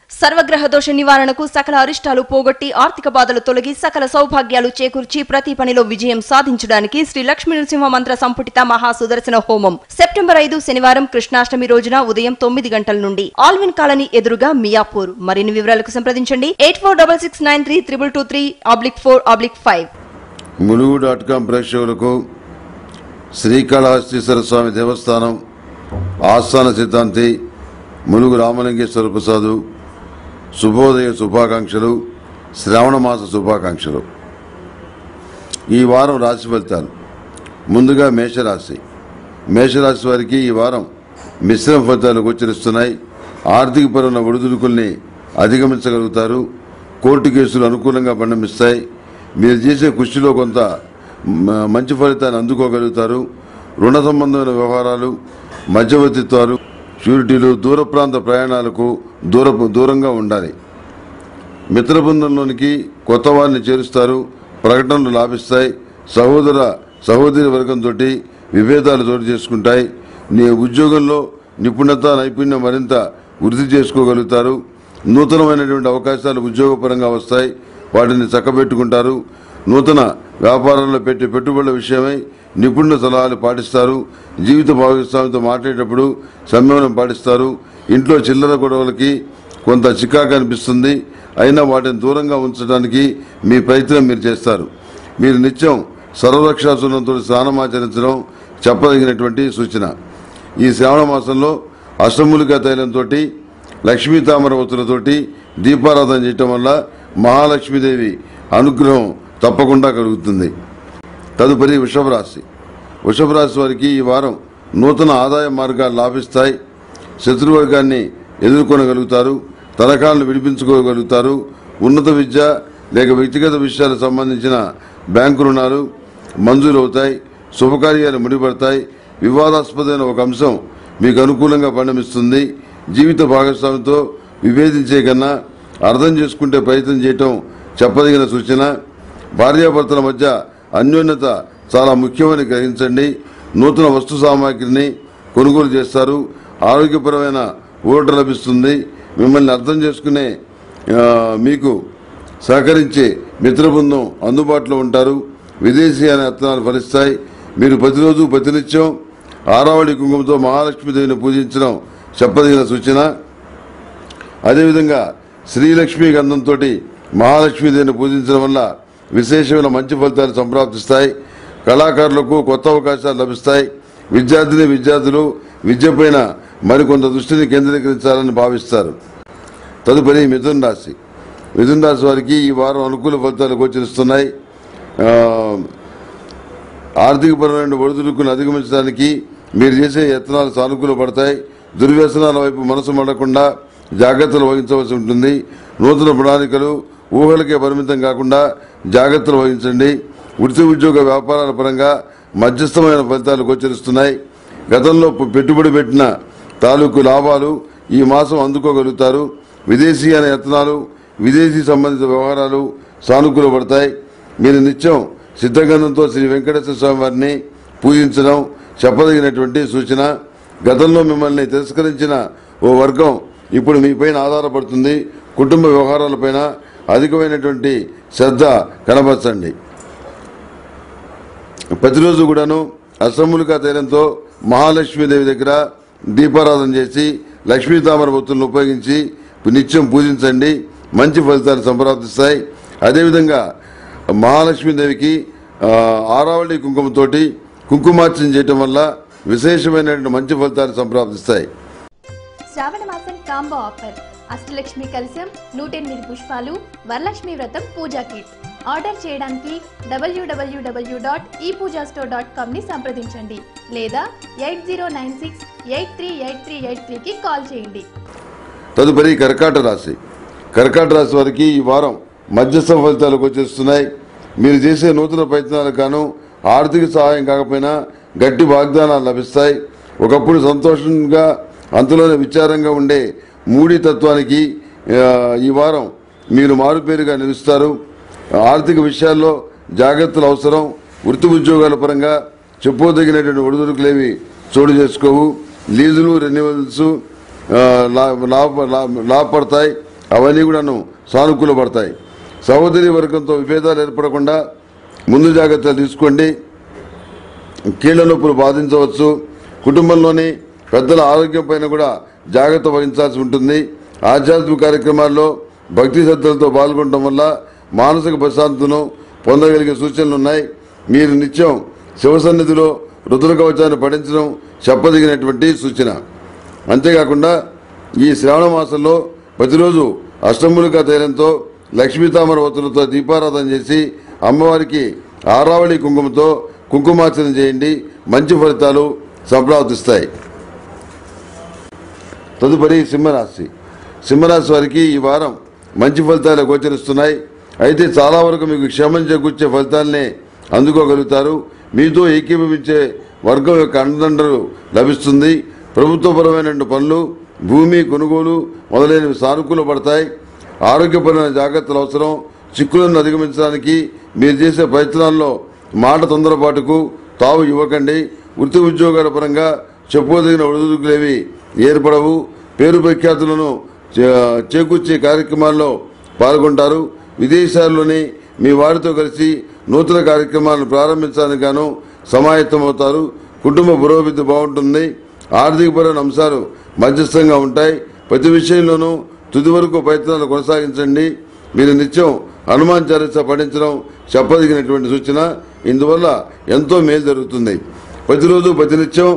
సర్వగ్రహ దోష నివారణకు సకల అరిష్టాలు పోగొట్టి ఆర్థిక బాధలు తొలగి సకల సౌభాగ్యాలు చేకూర్చి ప్రతి పనిలో విజయం సాధించడానికి శ్రీ లక్ష్మీ నరసింహ మంత్ర సంపుటిత మహా సుదర్శన హోమం సెప్టెంబర్ ఐదు శనివారం కృష్ణాష్టమి రోజున ఉదయం తొమ్మిది గంటల నుండి ఆల్విన్ కాలనీ ఎదురుగా మియాపూర్ మరిన్ని వివరాలకు సంప్రదించండి eight four double six nine three triple two three oblique four oblique five Mulugu dot com ప్రేక్షకులకు శ్రీకాళహస్తీశ్వర స్వామి దేవస్థానం ఆస్థాన సిద్ధాంతి ములుగు రామలింగేశ్వర ప్రసాదు శుభోదయ శుభాకాంక్షలు శ్రావణ మాస శుభాకాంక్షలు ఈ వారం రాశి ఫలితాలు ముందుగా మేషరాశి మేషరాశి వారికి ఈ వారం మిశ్రమ ఫలితాలు గోచరిస్తున్నాయి ఆర్థికపరమైన ఒడిదుడుకుల్ని అధిగమించగలుగుతారు కోర్టు కేసులు అనుకూలంగా పరిణమిస్తాయి మీరు చేసే కృషిలో కొంత మ- మంచి ఫలితాన్ని అందుకోగలుగుతారు రుణ సంబంధమైన వ్యవహారాలు మధ్యవర్తిత్వాలు షూరిటీలు దూర ప్రాంత ప్రయాణాలకు దూర దూరంగా ఉండాలి మిత్ర బృందంలోనికి కొత్త వారిని చేరుస్తారు ప్రకటనలు లాభిస్తాయి సహోదర సహోదరి వర్గంతో విభేదాలు చోటు చేసుకుంటాయి నీ ఉద్యోగంలో నిపుణత నైపుణ్యం మరింత వృద్ధి చేసుకోగలుగుతారు నూతనమైనటువంటి అవకాశాలు ఉద్యోగపరంగా వస్తాయి వాటిని చక్కబెట్టుకుంటారు నూతన వ్యాపారంలో పెట్టే పెట్టుబడుల విషయమై నిపుణుల సలహాలు పాటిస్తారు జీవిత భాగస్వామితో మాట్లాడేటప్పుడు సంయమనం పాటిస్తారు ఇంట్లో చిల్లర గొడవలకి కొంత చికాకు అనిపిస్తుంది అయినా వాటిని దూరంగా ఉంచడానికి మీ ప్రయత్నం మీరు చేస్తారు మీరు నిత్యం సర్వరక్షాసునంతో స్నానమాచరించడం చెప్పదగినటువంటి సూచన ఈ శ్రావణ మాసంలో అష్టములికా తైలంతో లక్ష్మీ తామర ఒత్తులతోటి దీపారాధన చేయటం వల్ల మహాలక్ష్మీదేవి అనుగ్రహం తప్పకుండా కలుగుతుంది తదుపరి వృషభ రాశి వృషభ రాశి వారికి ఈ వారం నూతన ఆదాయ మార్గాలు లాభిస్తాయి శత్రువర్గాన్ని ఎదుర్కొనగలుగుతారు తనఖాలను విడిపించుకోగలుగుతారు ఉన్నత విద్య లేక వ్యక్తిగత విషయాలకు సంబంధించిన బ్యాంకు రుణాలు మంజూరు అవుతాయి శుభకార్యాలు ముడిపడతాయి వివాదాస్పదమైన ఒక అంశం మీకు అనుకూలంగా పరిణమిస్తుంది జీవిత భాగస్వామితో విభేదించే కన్నా అర్థం చేసుకుంటే ప్రయత్నం చేయటం చెప్పదగిన సూచన భార్యాభర్తల మధ్య అన్యోన్యత చాలా ముఖ్యమని గ్రహించండి నూతన వస్తు సామాగ్రిని కొనుగోలు చేస్తారు ఆరోగ్యపరమైన ఊరట లభిస్తుంది మిమ్మల్ని అర్థం చేసుకునే ఆ, మీకు సహకరించే మిత్ర బృందం అందుబాటులో ఉంటారు విదేశీ అనే అర్థాలు ఫలిస్తాయి మీరు ప్రతిరోజు ప్రతినిత్యం ఆరావళి కుంకుమతో మహాలక్ష్మీదేవిని పూజించడం చెప్పదగిన సూచన అదేవిధంగా శ్రీలక్ష్మీ గంధంతో మహాలక్ష్మీదేవిని పూజించడం వల్ల విశేషమైన మంచి ఫలితాలు సంప్రాప్తిస్తాయి కళాకారులకు కొత్త అవకాశాలు లభిస్తాయి విద్యార్థిని విద్యార్థులు విద్యపైన మరికొంత దృష్టిని కేంద్రీకరించాలని భావిస్తారు తదుపరి మిథున రాశి మిథున రాశి వారికి ఈ వారం అనుకూల ఫలితాలు గోచరిస్తున్నాయి ఆ, ఆర్థికపరమైన ఒడిదుడుకును అధిగమించడానికి మీరు చేసే యత్నాలు సానుకూల పడతాయి దుర్వ్యసనాల వైపు మనసు మడకుండా జాగ్రత్తలు వహించవలసి ఉంటుంది నూతన ప్రణాళికలు ఊహలకే పరిమితం కాకుండా జాగ్రత్తలు వహించండి వృత్తి ఉద్యోగ వ్యాపారాల పరంగా మధ్యస్థమైన ఫలితాలు గోచరిస్తున్నాయి గతంలో పె- పెట్టుబడి పెట్టిన తాలూకు లాభాలు ఈ మాసం అందుకోగలుగుతారు విదేశీ అనే యత్నాలు విదేశీ సంబంధిత వ్యవహారాలు సానుకూల పడతాయి మీరు నిత్యం సిద్ధగంధంతో శ్రీ వెంకటేశ్వర స్వామి వారిని పూజించడం చెప్పదగినటువంటి సూచన గతంలో మిమ్మల్ని తిరస్కరించిన ఓ వర్గం ఇప్పుడు మీపైన ఆధారపడుతుంది కుటుంబ వ్యవహారాలపైన అధికమైనటువంటి శ్రద్ధ కనబరచండి ప్రతిరోజు కూడాను అసమ్ములుగా తైలంతో మహాలక్ష్మీదేవి దగ్గర దీపారాధన చేసి లక్ష్మీ తామర బొత్తులను ఉపయోగించి నిత్యం పూజించండి మంచి ఫలితాలు సంప్రాప్తిస్తాయి అదేవిధంగా మహాలక్ష్మీదేవికి ఆ, ఆరావళి కుంకుమతోటి కుంకుమార్చన చేయటం వల్ల విశేషమైనటువంటి మంచి ఫలితాలు సంప్రాప్తిస్తాయి శ్రావణ మాసం కాంబో ఆఫర్ అష్టలక్ష్మి కలశం నూట ఎనిమిది పుష్పాలు వరలక్ష్మి వ్రతం పూజా కిట్ ఆర్డర్ చేయడానికి డబ్ల్యూడబ్ల్యూడబ్ల్యూ డాట్ ఈ పూజా స్టోర్ డాట్ కామ్ని సంప్రదించండి లేదా eight zero nine six eight three eight three eight త్రీకి కాల్ చేయండి తదుపరి కర్కాట రాశి కర్కాట రాశి వారికి ఈ వారం మధ్యస్థ ఫలితాలు వచ్చేస్తున్నాయి మీరు చేసే నూతన ప్రయత్నాలకు గాను ఆర్థిక సహాయం కాకపోయినా గట్టి వాగ్దానాలు లభిస్తాయి ఒకప్పుడు సంతోషంగా అంతలోనే విచారంగా ఉండే మూడీ తత్వానికి ఆ, ఈ వారం మీరు మారుపేరుగా నిలుస్తారు ఆర్థిక విషయాల్లో జాగ్రత్తలు అవసరం వృత్తి ఉద్యోగాల పరంగా చెప్పుకోదగినటువంటి ఒడిదుడుకులేవి చోటు చేసుకోవు లీజులు రెన్యువల్స్ ఆ, లా- లాభ- లా- లాభపడతాయి అవన్నీ కూడాను సానుకూలపడతాయి సహోదరి వర్గంతో విభేదాలు ఏర్పడకుండా ముందు జాగ్రత్తలు తీసుకోండి కీళ్ల నొప్పులు బాధించవచ్చు కుటుంబంలోని పెద్దల ఆరోగ్యం పైన కూడా జాగ్రత్త వహించాల్సి ఉంటుంది ఆధ్యాత్మిక కార్యక్రమాల్లో భక్తి శ్రద్ధలతో పాల్గొనడం వల్ల మానసిక ప్రశాంతతను పొందగలిగే సూచనలు ఉన్నాయి మీరు నిత్యం శివసన్నిధిలో రుద్ర కవచాన్ని పఠించడం చెప్పదగినటువంటి సూచన అంతేకాకుండా ఈ శ్రావణ మాసంలో ప్రతిరోజు అష్టములుగా తైలంతో లక్ష్మీ తామర వత్తులతో దీపారాధన చేసి అమ్మవారికి ఆరావళి కుంకుమతో కుంకుమార్చన చేయండి మంచి ఫలితాలు సంప్రాప్తిస్తాయి తదుపరి సింహరాశి సింహరాశి వారికి ఈ వారం మంచి ఫలితాలు గోచరిస్తున్నాయి అయితే చాలా వరకు మీకు క్షేమం చేకూర్చే ఫలితాలనే అందుకోగలుగుతారు మీతో ఏకీభవించే వర్గం యొక్క అండదండలు లభిస్తుంది ప్రభుత్వపరమైన పనులు భూమి కొనుగోలు మొదలైనవి సానుకూల పడతాయి ఆరోగ్యపరమైన జాగ్రత్తలు అవసరం చిక్కులను అధిగమించడానికి మీరు చేసే ప్రయత్నాల్లో మాట తొందరపాటుకు తావు ఇవ్వకండి వృత్తి ఉద్యోగాల పరంగా చెప్పుకోదగిన ఒడిదుడుకులేవి ఏర్పడవు పేరు ప్రఖ్యాతులను చే- చేకూర్చే కార్యక్రమాల్లో పాల్గొంటారు విదేశాల్లోని మీ వారితో కలిసి నూతన కార్యక్రమాలను ప్రారంభించడానికి గాను సమాయత్తమవుతారు కుటుంబ పురోభివృద్ధి బాగుంటుంది ఆర్థికపరమైన అంశాలు మధ్యస్థంగా ఉంటాయి ప్రతి విషయంలోనూ తుది వరకు ప్రయత్నాలు కొనసాగించండి మీరు నిత్యం హనుమాన్ చాలీసా పఠించడం చెప్పదగినటువంటి సూచన ఇందువల్ల ఎంతో మేలు జరుగుతుంది ప్రతిరోజు ప్రతినిత్యం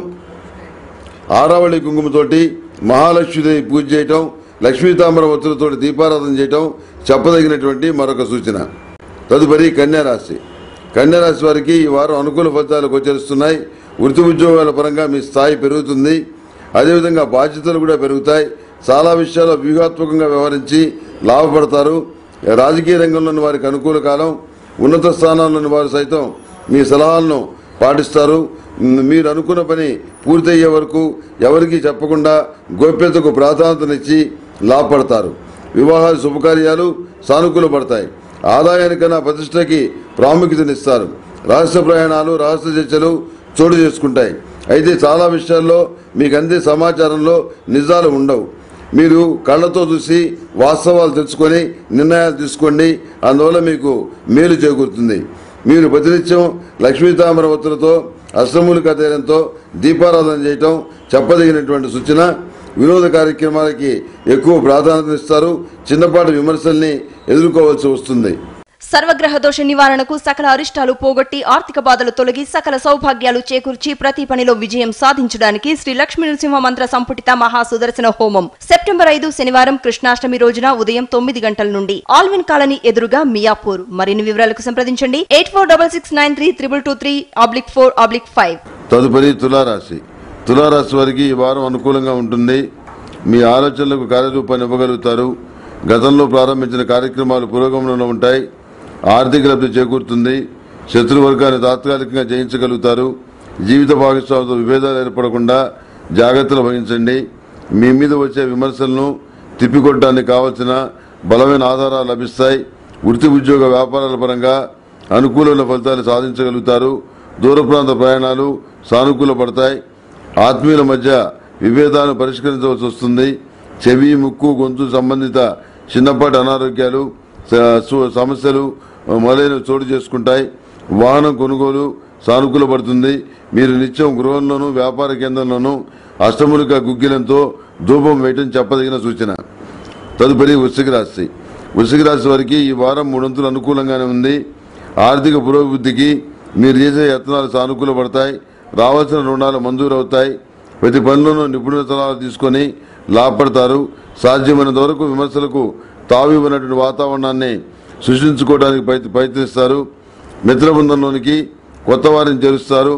ఆరావళి కుంకుమతోటి మహాలక్ష్మీదేవి పూజ చేయటం లక్ష్మీ తామర ఒత్తులతోటి దీపారాధన చేయటం చెప్పదగినటువంటి మరొక సూచన తదుపరి కన్యారాశి కన్యారాశి వారికి ఈ వారం అనుకూల ఫలితాలు గోచరిస్తున్నాయి వృత్తి ఉద్యోగాల పరంగా మీ స్థాయి పెరుగుతుంది అదేవిధంగా బాధ్యతలు కూడా పెరుగుతాయి చాలా విషయాల్లో వ్యూహాత్మకంగా వ్యవహరించి లాభపడతారు రాజకీయ రంగంలోని వారికి అనుకూల కాలం ఉన్నత స్థానాల్లోని వారు సైతం మీ సలహాలను పాటిస్తారు మ్, మీరు అనుకున్న పని పూర్తయ్యే వరకు ఎవరికీ చెప్పకుండా గోప్యతకు ప్రాధాన్యతనిచ్చి లాభపడతారు వివాహాలు శుభకార్యాలు సానుకూల పడతాయి ఆదాయానికన్నా ప్రతిష్టకి ప్రాముఖ్యతనిస్తారు రహస్య ప్రయాణాలు రహస్య చర్చలు చోటు చేసుకుంటాయి అయితే చాలా విషయాల్లో మీకు అందే సమాచారంలో నిజాలు ఉండవు మీరు కళ్ళతో చూసి వాస్తవాలు తెలుసుకొని నిర్ణయాలు తీసుకోండి అందువల్ల మీకు మేలు చేకూరుతుంది మీరు ప్రతినిత్యం లక్ష్మీ తామర ఒత్తులతో అష్టమూలిక తైలంతో దీపారాధన చేయటం చెప్పదగినటువంటి సూచన వినోద కార్యక్రమాలకి ఎక్కువ ప్రాధాన్యత ఇస్తారు చిన్నపాటి విమర్శల్ని ఎదుర్కోవాల్సి వస్తుంది సర్వగ్రహ దోష నివారణకు సకల అరిష్టాలు పోగొట్టి ఆర్థిక బాధలు తొలగి సకల సౌభాగ్యాలు చేకూర్చి ప్రతి పనిలో విజయం సాధించడానికి శ్రీ లక్ష్మీ నరసింహ మంత్ర సంపుటిత మహా సుదర్శన హోమం సెప్టెంబర్ ఐదు శనివారం కృష్ణాష్టమి రోజున ఉదయం తొమ్మిది గంటల నుండి ఆల్విన్ కాలనీ ఎదురుగా మియాపూర్ మరిన్ని వివరాలకు సంప్రదించండి eight four double six nine three triple two three oblique four oblique five తదుపరి తులారాశి తులారాశి వారికి ఈ వారం అనుకూలంగా ఉంటుంది మీ ఆలోచనలకు కార్యరూపాన్ని ఇవ్వగలుగుతారు గతంలో ప్రారంభించిన కార్యక్రమాలు పురోగమనంలో ఉంటాయి ఆర్థిక లబ్ధి చేకూరుతుంది శత్రువర్గాన్ని తాత్కాలికంగా జయించగలుగుతారు జీవిత భాగస్వామితో విభేదాలు ఏర్పడకుండా జాగ్రత్తలు వహించండి మీ మీద వచ్చే విమర్శలను తిప్పికొట్టడానికి కావలసిన బలమైన ఆధారాలు లభిస్తాయి వృత్తి ఉద్యోగ వ్యాపారాల పరంగా అనుకూలమైన ఫలితాలు సాధించగలుగుతారు దూర ప్రాంత ప్రయాణాలు సానుకూల పడతాయి ఆత్మీయుల మధ్య విభేదాలను పరిష్కరించవలసి వస్తుంది చెవి ముక్కు గొంతు సంబంధిత చిన్నపాటి అనారోగ్యాలు స- సు- సమస్యలు మొదలైనవి చోటు చేసుకుంటాయి వాహనం కొనుగోలు సానుకూల పడుతుంది మీరు నిత్యం గృహంలోనూ వ్యాపార కేంద్రంలోనూ అష్టములిక గుగ్గిలంతో ధూపం వేయటం చెప్పదగిన సూచన తదుపరి వృశ్చిక రాశి వృశ్చిక రాశి వారికి ఈ వారం మూడొంతులు అనుకూలంగానే ఉంది ఆర్థిక పురోభివృద్ధికి మీరు చేసే యత్నాలు సానుకూల పడతాయి రావాల్సిన రుణాలు మంజూరు అవుతాయి ప్రతి పనిలోనూ నిపుణుల సలహాలు తీసుకొని లాభపడతారు సాధ్యమైనంత వరకు విమర్శలకు తావివ్వనటువంటి వాతావరణాన్ని సృష్టించుకోవడానికి ప్రయత్- ప్రయత్నిస్తారు మిత్ర బృందంలోనికి కొత్త వారిని చేరుస్తారు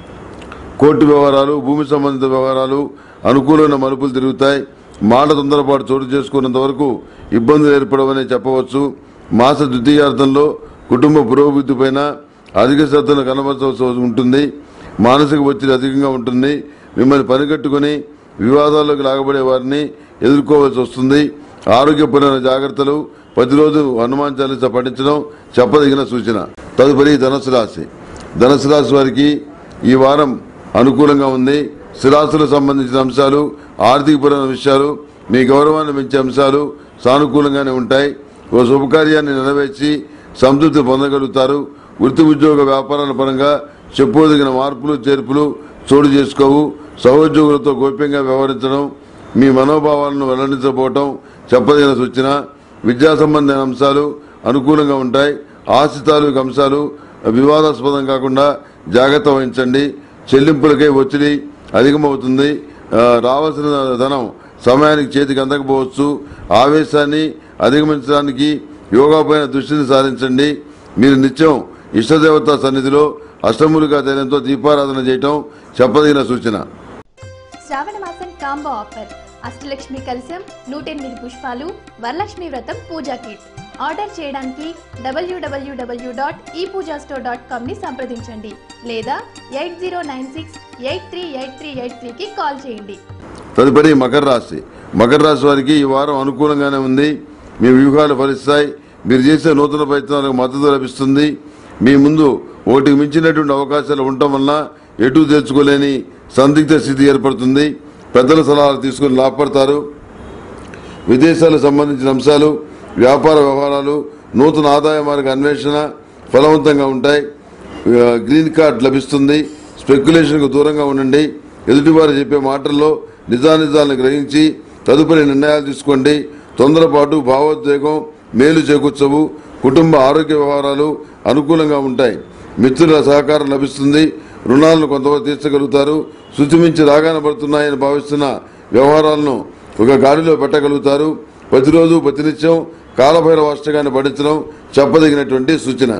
కోర్టు వ్యవహారాలు భూమి సంబంధిత వ్యవహారాలు అనుకూలమైన మలుపులు తిరుగుతాయి మాట తొందరపాటు చోటు చేసుకున్నంత వరకు ఇబ్బందులు ఏర్పడవని చెప్పవచ్చు మాస ద్వితీయార్థంలో కుటుంబ పురోభివృద్ధి పైన అధిక శ్రద్ధను కనబరచవలసి ఉంటుంది మానసిక ఒత్తిడి అధికంగా ఉంటుంది మిమ్మల్ని పనిగట్టుకుని వివాదాల్లోకి లాగబడే వారిని ఎదుర్కోవాల్సి వస్తుంది ఆరోగ్యపరమైన జాగ్రత్తలు ప్రతిరోజు హనుమాన్ చాలీస పఠించడం చెప్పదగిన సూచన తదుపరి ధనుసు రాశి ధనుసు రాశి వారికి ఈ వారం అనుకూలంగా ఉంది స్థిరాస్తులకు సంబంధించిన అంశాలు ఆర్థికపరమైన విషయాలు మీ గౌరవాన్ని పెంచే అంశాలు సానుకూలంగానే ఉంటాయి ఓ శుభకార్యాన్ని నెరవేర్చి సంతృప్తి పొందగలుగుతారు వృత్తి ఉద్యోగ వ్యాపారాల పరంగా చెప్పుకోదగిన మార్పులు చేర్పులు చోటు చేసుకోవు సహోద్యోగులతో గోప్యంగా వ్యవహరించడం మీ మనోభావాలను వెల్లడించబోవటం చెప్పదగిన సూచన విద్యా సంబంధమైన అంశాలు అనుకూలంగా ఉంటాయి ఆస్తి తాలూకు అంశాలు వివాదాస్పదం కాకుండా జాగ్రత్త వహించండి చెల్లింపులకే ఒత్తిడి అధికమవుతుంది ఆ, రావాల్సిన ధనం సమయానికి చేతికి అందకపోవచ్చు ఆవేశాన్ని అధిగమించడానికి యోగా పైన దృష్టిని సారించండి మీరు నిత్యం ఇష్టదేవత సన్నిధిలో అష్టములుగా ధైర్యంతో దీపారాధన చేయటం చెప్పదగిన సూచన శ్రావణ మాసం కాంబో ఆఫర్ అష్టలక్ష్మి కలశం నూట ఎనిమిది పుష్పాలు వరలక్ష్మి వ్రతం పూజా కిట్ ఆర్డర్ చేయడానికి డబ్ల్యూడబ్ల్యూడబ్ల్యూ డాట్ ఈ పూజా స్టోర్ డాట్ కామ్ని సంప్రదించండి లేదా eight zero nine six eight three eight three eight త్రీకి కాల్ చేయండి తదుపరి మకర రాశి మకర రాశి వారికి ఈ వారం అనుకూలంగానే ఉంది మీ వ్యూహాలు ఫలిస్తాయి మీరు చేసే నూతన ప్రయత్నాలకు మద్దతు లభిస్తుంది మీ ముందు ఒకటికి మించినటువంటి అవకాశాలు ఉండటం వలన ఎటు తెచ్చుకోలేని సందిగ్ధ స్థితి ఏర్పడుతుంది పెద్దల సలహాలు తీసుకుని లాభపడతారు విదేశాలకు సంబంధించిన అంశాలు వ్యాపార వ్యవహారాలు నూతన ఆదాయ మార్గ అన్వేషణ ఫలవంతంగా ఉంటాయి ఆ, గ్రీన్ కార్డ్ లభిస్తుంది స్పెక్యులేషన్కు దూరంగా ఉండండి ఎదుటివారు చెప్పే మాటల్లో నిజానిజాలను గ్రహించి తదుపరి నిర్ణయాలు తీసుకోండి తొందరపాటు భావోద్వేగం మేలు చేకూర్చవు కుటుంబ ఆరోగ్య వ్యవహారాలు అనుకూలంగా ఉంటాయి మిత్రుల సహకారం లభిస్తుంది రుణాలను కొంతవరకు తీర్చగలుగుతారు శుచిమించి రాగాన పడుతున్నాయని భావిస్తున్న వ్యవహారాలను ఒక గాడిలో పెట్టగలుగుతారు ప్రతిరోజు ప్రతినిత్యం కాలభైరవ అష్టకాన్ని పఠించడం చెప్పదగినటువంటి సూచన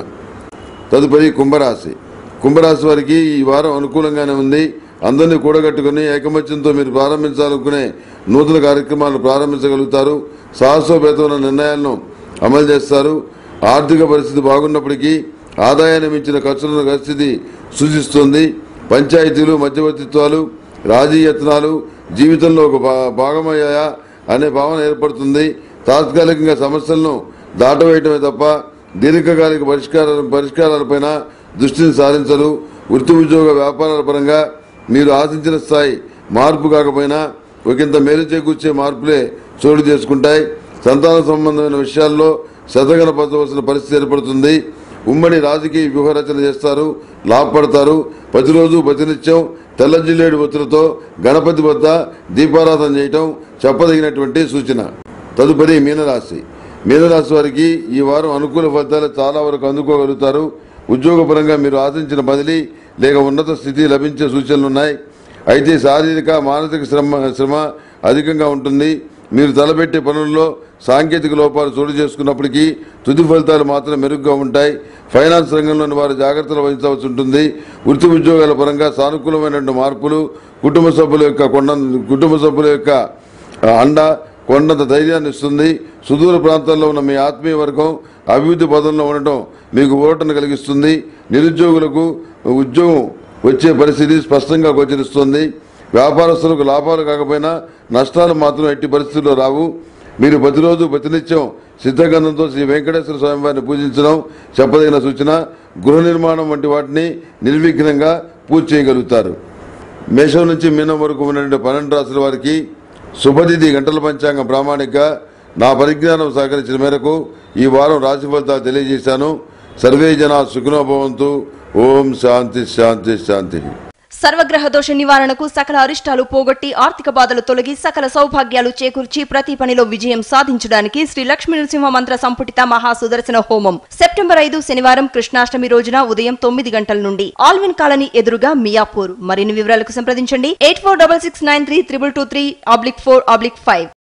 తదుపరి కుంభరాశి కుంభరాశి వారికి ఈ వారం అనుకూలంగానే ఉంది అందరినీ కూడగట్టుకుని ఏకమత్యంతో మీరు ప్రారంభించాలనుకునే నూతన కార్యక్రమాలను ప్రారంభించగలుగుతారు సాహసోపేతమైన నిర్ణయాలను అమలు చేస్తారు ఆర్థిక పరిస్థితి బాగున్నప్పటికీ ఆదాయాన్ని మించిన ఖర్చులను పరిస్థితి సూచిస్తుంది పంచాయతీలు మధ్యవర్తిత్వాలు రాజీ యత్నాలు జీవితంలో ఒక భా- భాగమయ్యాయా అనే భావన ఏర్పడుతుంది తాత్కాలికంగా సమస్యలను దాటవేయటమే తప్ప దీర్ఘకాలిక పరిష్కారాల పరిష్కారాలపైన దృష్టిని సారించరు వృత్తి ఉద్యోగ వ్యాపారాల పరంగా మీరు ఆశించిన స్థాయి మార్పు కాకపోయినా ఒకంత మేలు చేకూర్చే మార్పులే చోటు చేసుకుంటాయి సంతాన సంబంధమైన విషయాల్లో శతగనపరచవలసిన పరిస్థితి ఏర్పడుతుంది ఉమ్మడి రాజకీయ వ్యూహరచన చేస్తారు లాభపడతారు ప్రతిరోజు ప్రతినిత్యం తెల్ల జిల్లేడు ఒత్తులతో గణపతి వద్ద దీపారాధన చేయటం చెప్పదగినటువంటి సూచన తదుపరి మీనరాశి మీనరాశి వారికి ఈ వారం అనుకూల ఫలితాలు చాలా వరకు అందుకోగలుగుతారు ఉద్యోగపరంగా మీరు ఆశించిన బదిలీ లేక ఉన్నత స్థితి లభించే సూచనలున్నాయి అయితే శారీరక మానసిక శ్రమ శ్రమ అధికంగా ఉంటుంది మీరు తలపెట్టే పనుల్లో సాంకేతిక లోపాలు చోటు చేసుకున్నప్పటికీ తుది ఫలితాలు మాత్రం మెరుగ్గా ఉంటాయి ఫైనాన్స్ రంగంలోని వారు జాగ్రత్తలు వహించవలసి ఉంటుంది వృత్తి ఉద్యోగాల పరంగా సానుకూలమైనటువంటి మార్పులు కుటుంబ సభ్యుల యొక్క కొండ కుటుంబ సభ్యుల యొక్క ఆ, అండ కొండంత ధైర్యాన్ని ఇస్తుంది సుదూర ప్రాంతాల్లో ఉన్న మీ ఆత్మీయ వర్గం అభివృద్ధి పదంలో ఉండటం మీకు ఊరటను కలిగిస్తుంది నిరుద్యోగులకు ఉద్యోగం వచ్చే పరిస్థితి స్పష్టంగా గోచరిస్తుంది వ్యాపారస్తులకు లాభాలు కాకపోయినా నష్టాలు మాత్రం ఎట్టి పరిస్థితుల్లో రావు మీరు ప్రతిరోజు ప్రతినిత్యం సిద్ధగంధంతో శ్రీ వెంకటేశ్వర స్వామి వారిని పూజించడం చెప్పదగిన సూచన గృహ నిర్మాణం వంటి వాటిని నిర్విఘ్నంగా పూర్తి చేయగలుగుతారు మేషం నుంచి మీనం వరకు ఉన్నటువంటి పన్నెండు రాసుల వారికి శుభతిథి గంటల పంచాంగం ప్రామాణిక నా పరిజ్ఞానం సహకరించిన మేరకు ఈ వారం రాశి ఫలితాలు తెలియజేశాను సర్వే జనా సుఖనోభవంతు ఓం శాంతి శాంతి శాంతి సర్వగ్రహ దోష నివారణకు సకల అరిష్టాలు పోగొట్టి ఆర్థిక బాధలు తొలగి సకల సౌభాగ్యాలు చేకూర్చి ప్రతి పనిలో విజయం సాధించడానికి శ్రీ లక్ష్మీ నరసింహ మంత్ర సంపుటిత మహా సుదర్శన హోమం సెప్టెంబర్ ఐదు శనివారం కృష్ణాష్టమి రోజున ఉదయం తొమ్మిది గంటల నుండి ఆల్విన్ కాలనీ ఎదురుగా మియాపూర్ మరిన్ని వివరాలకు సంప్రదించండి eight four double six nine three triple two three oblique four oblique five